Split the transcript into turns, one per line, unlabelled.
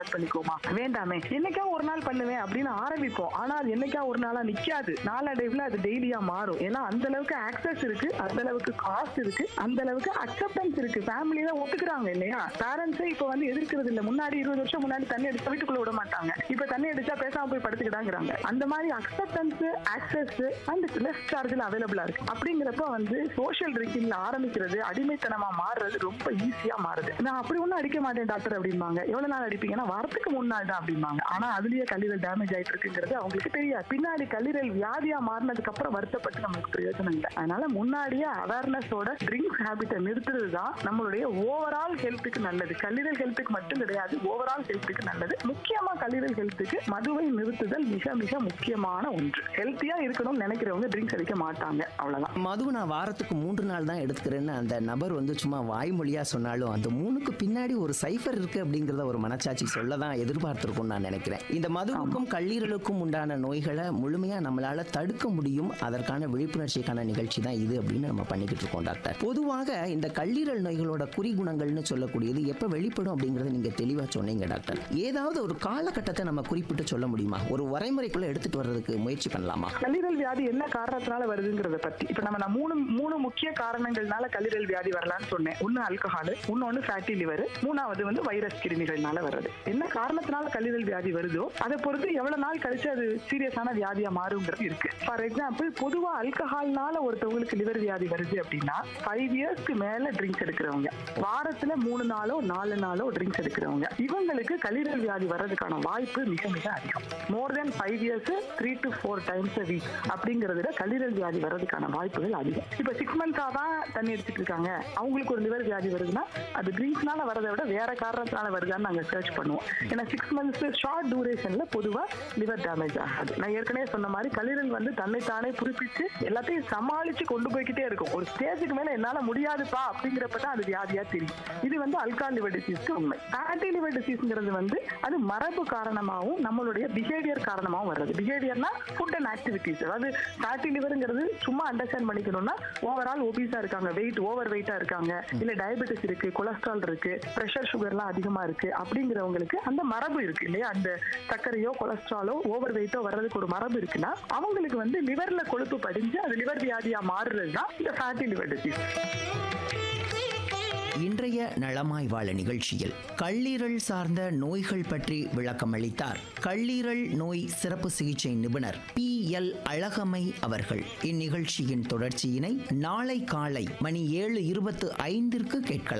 start பண்ணிக்கோமா வேண்டாமே என்னைக்கா ஒரு நாள் பண்ணுவேன் அப்படின்னு ஆரம்பிப்போம் ஆனா அது என்னைக்கா ஒரு நாளா நிக்காது நாளடைவுல அது டெய்லியா மாறும் ஏன்னா அந்த அளவுக்கு ஆக்சஸ் இருக்கு அந்த அளவுக்கு காஸ்ட் இருக்கு அந்த அளவுக்கு அக்செப்டன்ஸ் இருக்கு ஃபேமிலி தான் ஒத்துக்கிறாங்க இல்லையா பேரண்ட்ஸே இப்ப வந்து எதிர்க்கிறது இல்ல முன்னாடி இருபது வருஷம் முன்னாடி தண்ணி அடிச்சா வீட்டுக்குள்ள விட மாட்டாங்க இப்ப தண்ணி அடிச்சா பேசாம போய் படுத்துக்கிட்டாங்கிறாங்க அந்த மாதிரி அக்செப்டன்ஸ் ஆக்சஸ் அண்ட் லெஸ் சார்ஜில் அவைலபிளா இருக்கு அப்படிங்கிறப்ப வந்து சோஷியல் ட்ரிங்கிங்ல ஆரம்பிக்கிறது அடிமைத்தனமா மாறுறது ரொம்ப ஈஸியா மாறுது நான் அப்படி ஒன்றும் அடிக்க மாட்டேன் டாக்டர் அப்படிம்பாங்க எவ்வளவு நாள் அடிப்பீங்கன்னா வாரத்துக்கு மூணு நாள் தான் அப்படிம்பாங்க ஆனா அதுலயே கல்லீரல் டேமேஜ் ஆயிட்டு இருக்குங்கிறது அவங்களுக்கு தெரியாது பின்னாடி கல்லீரல் வியாதியா மாறினதுக்கு அப்புறம் வருத்தப்பட்டு நமக்கு பிரயோஜனம் இல்லை அதனால முன்னாடியே அவேர்னஸோட ட்ரிங்க்ஸ் ஹேபிட்டை நிறுத்துறது தான் நம்மளுடைய ஓவரால் ஹெல்த்துக்கு நல்லது கல்லீரல் ஹெல்த்துக்கு மட்டும் கிடையாது ஓவரால் ஹெல்த்துக்கு நல்லது முக்கியமா கல்லீரல் ஹெல்த்துக்கு மதுவை நிறுத்துதல் மிக மிக முக்கியமான ஒன்று ஹெல்த்தியா இருக்கணும்னு நினைக்கிறவங்க ட்ரிங்க்ஸ் அடிக்க மாட்டாங்க அவ்வளவுதான்
மது நான் வாரத்துக்கு மூன்று நாள் தான் எடுத்துக்கிறேன்னு அந்த நபர் வந்து சும்மா வாய்மொழியா சொன்னாலும் அந்த மூணுக்கு பின்னாடி ஒரு சைஃபர் இருக்கு அப்படிங்கிறத ஒரு மனச்சாட்சி சொல்ல தான் எதிர்பார்த்திருக்கும்னு நான் நினைக்கிறேன் இந்த மதுவுக்கும் கல்லீரலுக்கும் உண்டான நோய்களை முழுமையா நம்மளால தடுக்க முடியும் அதற்கான விழிப்புணர்ச்சிக்கான நிகழ்ச்சி தான் இது அப்படின்னு நம்ம பண்ணிக்கிட்டு இருக்கோம் டாக்டர் பொதுவாக இந்த கல்லீரல் நோய்களோட குறிகுணங்கள்னு சொல்லக்கூடியது எப்ப வெளிப்படும் அப்படிங்கறத நீங்க தெளிவா சொன்னீங்க டாக்டர் ஏதாவது ஒரு காலகட்டத்தை நம்ம குறிப்பிட்டு சொல்ல முடியுமா ஒரு வரைமுறைக்குள்ள எடுத்துட்டு வர்றதுக்கு முயற்சி பண்ணலாமா
கல்லீரல் வியாதி என்ன காரணத்தினால வருதுங்கிறத பத்தி இப்ப நம்ம நான் மூணு மூணு முக்கிய காரணங்கள்னால கல்லீரல் வியாதி வரலாம்னு சொன்னேன் ஒன்னு ஆல்கஹால் இன்னொன்னு ஃபேட்டி லிவர் மூணாவது வந்து வைரஸ் கிருமிகள்னால வருது என்ன காரணத்தினால கல்லீரல் வியாதி வருதோ அதை பொறுத்து எவ்வளவு நாள் கழிச்சு அது சீரியஸான வியாதியா மாறுங்கிறது இருக்கு ஃபார் எக்ஸாம்பிள் பொதுவா ஆல்கஹால்னால ஒருத்தவங்களுக்கு லிவர் வியாதி வருது அப்படின்னா ஃபைவ் இயர்ஸ்க்கு மேல ட்ரிங்க்ஸ் எடுக்கிறவங்க வாரத்துல மூணு நாளோ நாலு நாளோ ட்ரிங்க்ஸ் எடுக்கிறவங்க இவங்களுக்கு கல்லீரல் வியாதி வர்றதுக்கான வாய்ப்பு மிக மிக அதிகம் more than five years three to four times a week அப்படிங்கறத விட கல்லீரல் வியாதி வர்றதுக்கான வாய்ப்புகள் அதிகம் இப்போ சிக்ஸ் மந்த்ஸா தான் தண்ணி அடிச்சிட்டு இருக்காங்க அவங்களுக்கு ஒரு லிவர் வியாதி வருதுன்னா அது ட்ரிங்க்ஸ்னால வரதை விட வேற காரணத்தினால வருதான்னு நாங்க சர்ச் பண்ணுவோம் ஏன்னா சிக்ஸ் மந்த்ஸ் ஷார்ட் டூரேஷன்ல பொதுவா லிவர் டேமேஜ் ஆகாது நான் ஏற்கனவே சொன்ன மாதிரி கல்லீரல் வந்து தன்னை தானே புதுப்பிச்சு எல்லாத்தையும் சமாளிச்சு கொண்டு போய்க்கிட்டே இருக்கும் ஒரு ஸ்டேஜுக்கு மேல என்னால முடியாதுப்பா அப்படிங்கிறப்ப தான் அது வியாதியா தெரியும் இது வந்து அல்கால் லிவர் டிசீஸ்க்கு உண்மை ஃபேட்டி லிவர் டிசீஸ்ங்கிறது வந்து அது மரபு காரணமாகவும் நம்மளுடைய பிஹேவியர் காரணமாகவும் வர்றது பிஹேவியர்னா ஃபுட் அண்ட் ஆக்டிவிட்டிஸ் அதாவது ஃபேட்டி லிவருங்கிறது சும்மா அண்டர்ஸ்டாண்ட் பண்ணிக்கணும்னா ஓவரால் ஒபீஸா இருக்காங்க வெயிட் ஓவர் வெயிட்டா இருக்காங்க இல்ல டயபெட்டிஸ் இருக்கு கொலஸ்ட்ரால் இருக்கு பிரஷர் சுகர்லாம் அதிகமா இருக்கு அப்படிங்கிறவங்களுக்கு அந்த மரபு இருக்கு இல்லையா அந்த சர்க்கரையோ கொலஸ்ட்ராலோ ஓவர் வெயிட்டோ வர்றதுக்கு ஒரு மரபு இருக்குன்னா அவங்களுக்கு வந்து லிவர்ல கொழுப்பு படிஞ்சு அது லிவர் வியாதியா மாறுறது தான் இந்த ஃபேட்டி லிவர் டிசீஸ்
இன்றைய நலமாய் வாழ நிகழ்ச்சியில் கல்லீரல் சார்ந்த நோய்கள் பற்றி விளக்கம் அளித்தார் கல்லீரல் நோய் சிறப்பு சிகிச்சை நிபுணர் பி எல் அழகமை அவர்கள் இந்நிகழ்ச்சியின் தொடர்ச்சியினை நாளை காலை மணி ஏழு இருபத்து ஐந்திற்கு கேட்கலாம்